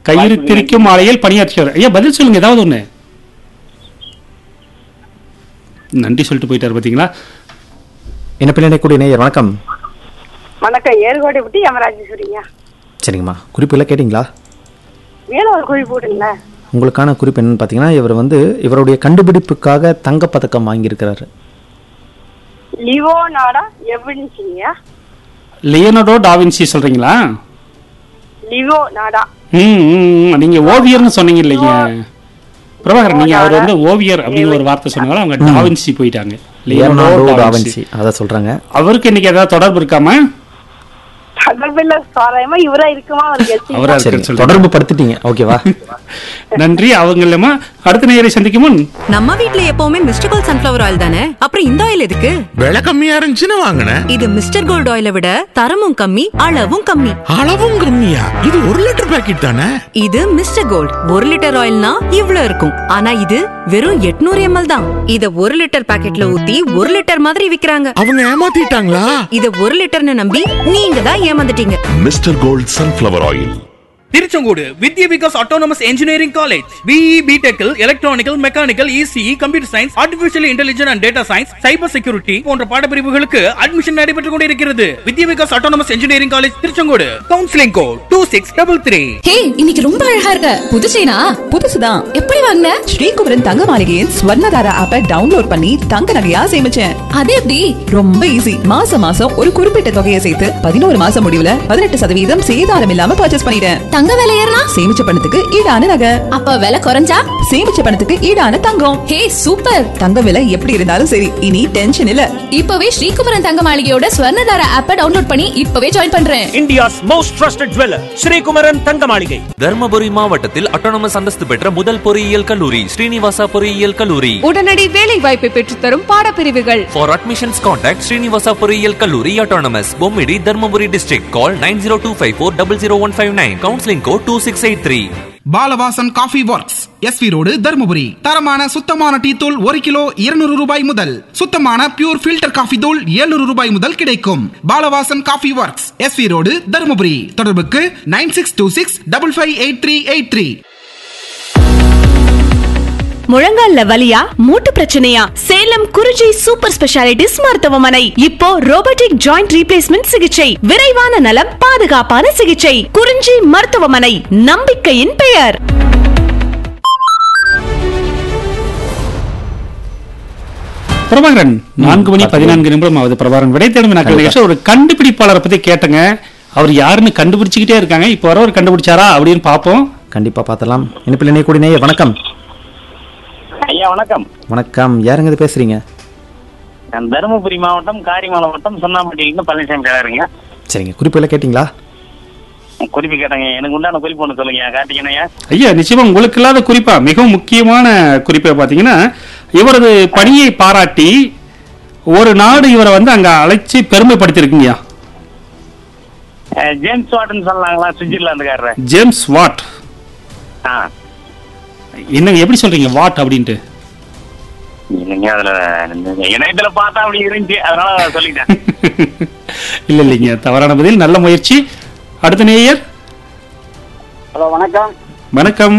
கயிறு திரிக்கும் ஆலையில் பணியாற்றியவர் ஐயா பதில் சொல்லுங்க ஏதாவது ஒண்ணு நன்றி சொல்லிட்டு போயிட்டாரு பாத்தீங்களா இணைப்பில் இணைக்கூடிய நேயர் வணக்கம் வணக்கம் ஏர்கோடி விட்டு யமராஜேஸ்வரிங்க சரிங்கம்மா குறிப்புகளை கேட்டிங்களா மேலும் ஒரு குறிப்பு விடுங்களேன் உங்களுக்கான குறிப்பு என்னன்னு பார்த்தீங்கன்னா இவர் வந்து இவருடைய கண்டுபிடிப்புக்காக தங்கப்பதக்கம் வாங்கியிருக்கிறாரு லிவோனாடா எவின்சிங்க லியோனடோ டாவின்சி சொல்றீங்களா லிவோ நாடா ம், ம், ம். நீங்க ஓவியர்னு சொன்னீங்க இல்லைங்க பிரபாகரன் நீங்க அவர் வந்து ஓவியர் அப்படின்னு ஒரு வார்த்தை சொன்னாலும் அவங்க டாவின்சி போயிட்டாங்க லியோனடோ லியோனார்டோ டாவின்சி டாவின்சி அதை சொல்றாங்க அவருக்கு இன்னைக்கு ஏதாவது தொடர்பு இருக்காம தொடர்பில்ல சாராயமா இவரா இருக்குமா ஒரு கட்சி அவரா சரி இருக்குன்னு சொல்றேன் தொடர்பு படுத்திட்டீங்க ஓகேவா நன்றி அவங்க இல்லமா அடுத்த நேயரை சந்திக்கும் முன் நம்ம வீட்ல எப்பவுமே மிஸ்டர் கோல்ட் சன்ஃபிளவர் ஆயில் தானே அப்புறம் இந்த ஆயில் எதுக்கு விலை கம்மியா இருந்துச்சுன்னு வாங்கினேன் இது மிஸ்டர் கோல்ட் ஆயிலை விட தரமும் கம்மி அளவும் கம்மி அளவும் கம்மியா இது ஒரு லிட்டர் பாக்கெட் தானே இது மிஸ்டர் கோல்ட் ஒரு லிட்டர் ஆயில்னா இவ்ளோ இருக்கும் ஆனா இது வெறும் 800 எம்எல் தான் இத ஒரு லிட்டர் பாக்கெட்ல ஊத்தி ஒரு லிட்டர் மாதிரி விக்கிறாங்க அவங்க ஏமாத்திட்டாங்களா இத ஒரு லிட்டர்னு நம்பி நீங்க தான் ஏமாந்துட்டீங்க mister gold sunflower oil Tiruchengode Vidya Vikas autonomous engineering college BE பிடெக்கில் electronical mechanical ECE computer science artificial intelligence and data science cyber security போன்ற பாடப்பிரிவுகளுக்கு அட்மிஷன் நடைபெற்றுக் கொண்டிருக்கிறது Vidya Vikas autonomous engineering college Tiruchengode counselling code two six double three hey இன்னைக்கு ரொம்ப அழகா இருக்க புது செயினா புதுசுதான் எப்படி வாங்கின ஸ்ரீகுமரன் தங்க மாளிகையின் ஸ்வர்ணதாரா ஆப்பை டவுன்லோட் பண்ணி தங்க நகையா சேமிச்சேன் அது எப்படி ரொம்ப ஈஸி மாசம் மாசம் ஒரு குறிப்பிட்ட தொகையை சேர்த்து பதினோரு மாசம் முடிவுல பதினெட்டு சதவீதம் சேதாரம் இல்லாம பர்ச்சேஸ் பண்ணிட்டேன் தங்க விலை ஏறினா சேமிச்ச பணத்துக்கு ஈடான நகை அப்ப விலை குறைஞ்சா சேமிச்ச பணத்துக்கு ஈடான தங்கம் ஹே சூப்பர் தங்க விலை எப்படி இருந்தாலும் சரி இனி டென்ஷன் இல்ல இப்பவே ஸ்ரீகுமரன் தங்க மாளிகையோட ஸ்வர்ணதாரா ஆப்பை டவுன்லோட் பண்ணி இப்பவே ஜாயின் பண்றேன் India's most trusted jeweller Sreekumaran Thanga Maligai Dharmapuri மாவட்டத்தில் அட்டானமஸ் அந்தஸ்து பெற்ற முதல் பொறியியல் கல்லூரி ஸ்ரீனிவாசா பொறியியல் கல்லூரி உடனடி வேலை வாய்ப்பை பெற்றுத்தரும் பாடப்பிரிவுகள் ஃபார் அட்மிஷன்ஸ் கான்டாக்ட் ஸ்ரீனிவாசா பொறியியல் கல்லூரி autonomous Bommidi Dharmapuri district call nine zero two five four double zero one five nine counselling code two six eight three Balavasan coffee works SV road Dharmapuri தரமான சுத்தமான டீ தூள் ஒரு கிலோ இருநூறு ரூபாய் முதல் சுத்தமான பியூர் ஃபில்டர் காஃபி தூள் 700 ரூபாய் முதல் கிடைக்கும் Balavasan coffee works SV road Dharmapuri தொடர்புக்கு nine six two six double five eight three eight three முழங்கால்ல வலியா மூட்டு பிரச்சனையா சேலம் குறிஞ்சி சூப்பர் ஸ்பெஷாலிட்டிஸ் மருத்துவமனை இப்போ ரோபோட்டிக் ஜாயிண்ட் ரீப்ளேஸ்மெண்ட் சிகிச்சை விரைவான நலம் பாதுகாப்பான சிகிச்சை குறிஞ்சி மருத்துவமனை நம்பிக்கையின் பெயர் பிரபாகரன் நான்கு மணி பதினான்கு நிமிடம் ஆகுது பிரபாகரன் விடை தேடும் நக்கல் நிகழ்ச்சி ஒரு கண்டுபிடிப்பாளரை பத்தி கேட்டங்க அவர் யாருன்னு கண்டுபிடிச்சுக்கிட்டே இருக்காங்க இப்போ வரவர் கண்டுபிடிச்சாரா அப்படின்னு பார்ப்போம் கண்டிப்பா பார்த்தலாம் இணைப்பில் இணைக்கூடிய நேயர் வணக்கம் ஐயா வணக்கம் வணக்கம் யாருங்க இது பேசுறீங்க நான் தருமபுரி மாவட்டம் காரிமலை மாவட்டம் சொன்னாம்பட்டியிலிருந்து பழனிசாமி பேருங்க சரிங்க குறிப்புகளை கேட்டிங்களா குறிப்பு கேட்டேங்க எனக்கு உண்டான குறிப்பு ஒன்று சொல்லுங்க கார்த்திகனையா ஐயா நிச்சயமா உங்களுக்கு இல்லாத குறிப்பா மிகவும் முக்கியமான குறிப்பை பாத்தீங்கன்னா இவரது பணியை பாராட்டி ஒரு நாடு இவரை வந்து அங்க அழைச்சி பெருமைப்படுத்திருக்குங்கய்யா அஹ், ஜேம்ஸ் வாட்டன் சொல்லலாங்களா சுவிட்சர்லாந்துக்காரர் ஜேம்ஸ் வாட் ஆ என்னங்க எப்படி சொல்றீங்க வாட் அப்படின்ட்டு இல்லைங்க அதுல இணையத்துல பார்த்தா அப்படி இருந்துச்சு அதனால சொல்லிட்டேன் இல்ல இல்லைங்க தவறான பதில் நல்ல முயற்சி அடுத்த நேயர் ஹலோ வணக்கம் வணக்கம்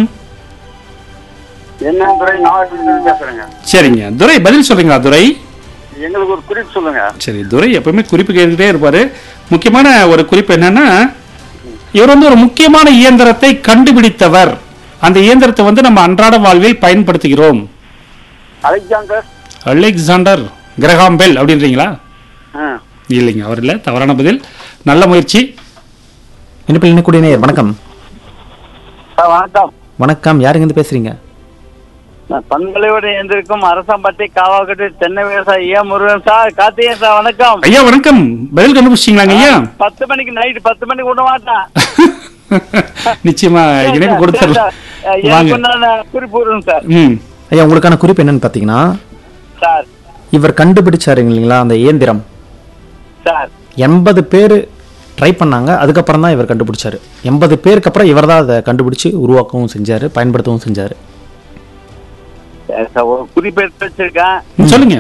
என்ன துறை நாகப்பட்டினம் பேசுறேங்க சரிங்க துரை பதில் சொல்றீங்களா துரை எங்களுக்கு ஒரு குறிப்பு சொல்லுங்க சரி துரை எப்பவுமே குறிப்பு கேட்டுக்கிட்டே இருப்பாரு முக்கியமான ஒரு குறிப்பு என்னன்னா இவர் வந்து ஒரு முக்கியமான இயந்திரத்தை கண்டுபிடித்தவர் அந்த இயந்திரத்தை வந்து நம்ம அன்றாட வாழ்வில் பயன்படுத்துகிறோம் அலெக்சாண்டர் அலெக்சாண்டர் கிரகாம் பெல் அப்படின்றீங்களா ஆ. இல்லைங்க அவர் இல்ல தவறான பதில் நல்ல முயற்சி இணைப்பில் இணைக்கூடிய நேயர் வணக்கம் சார் வணக்கம் வணக்கம் யாருங்க இது பேசுறீங்க நான் பண்பலையோடு எழுந்திருக்கும் அரசம்பட்டி காவாக்கட்டு தென்னை விவசாயி A Murugan sir Karthikeyan sir வணக்கம் ஐயா வணக்கம் பதில் கண்டுபிடிச்சிங்களாங்க ஐயா பத்து மணிக்கு நைட் பத்து மணிக்கு விட மாட்டேன் நிச்சயமா இணைப்பு கொடுத்துடலாம் எனக்கு வாங்க உண்டான குறிப்பு விடுங்க சார் ம் ஐயா உங்களுக்கான குறிப்பு என்னன்னு பார்த்தீங்கன்னா சார் இவர் கண்டுபிடிச்சாரு இல்லைங்களா அந்த இயந்திரம் சார் எண்பது பேர் ட்ரை பண்ணாங்க அதுக்கப்புறம் தான் இவர் கண்டுபிடிச்சாரு எண்பது பேருக்கு அப்புறம் இவர் தான் அதை கண்டுபிடிச்சு உருவாக்கவும் செஞ்சாரு பயன்படுத்தவும் செஞ்சாரு சரி சார் ஒரு குறிப்பு எடுத்து வச்சிருக்கேன் சொல்லுங்க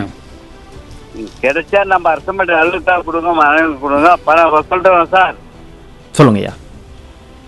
கிடைச்சா நம்ம அரசம்பட்டி அழுத்தா கொடுங்க மனைவி கொடுங்க பணம் சொல்லிட்டு சார் சொல்லுங்க ஐயா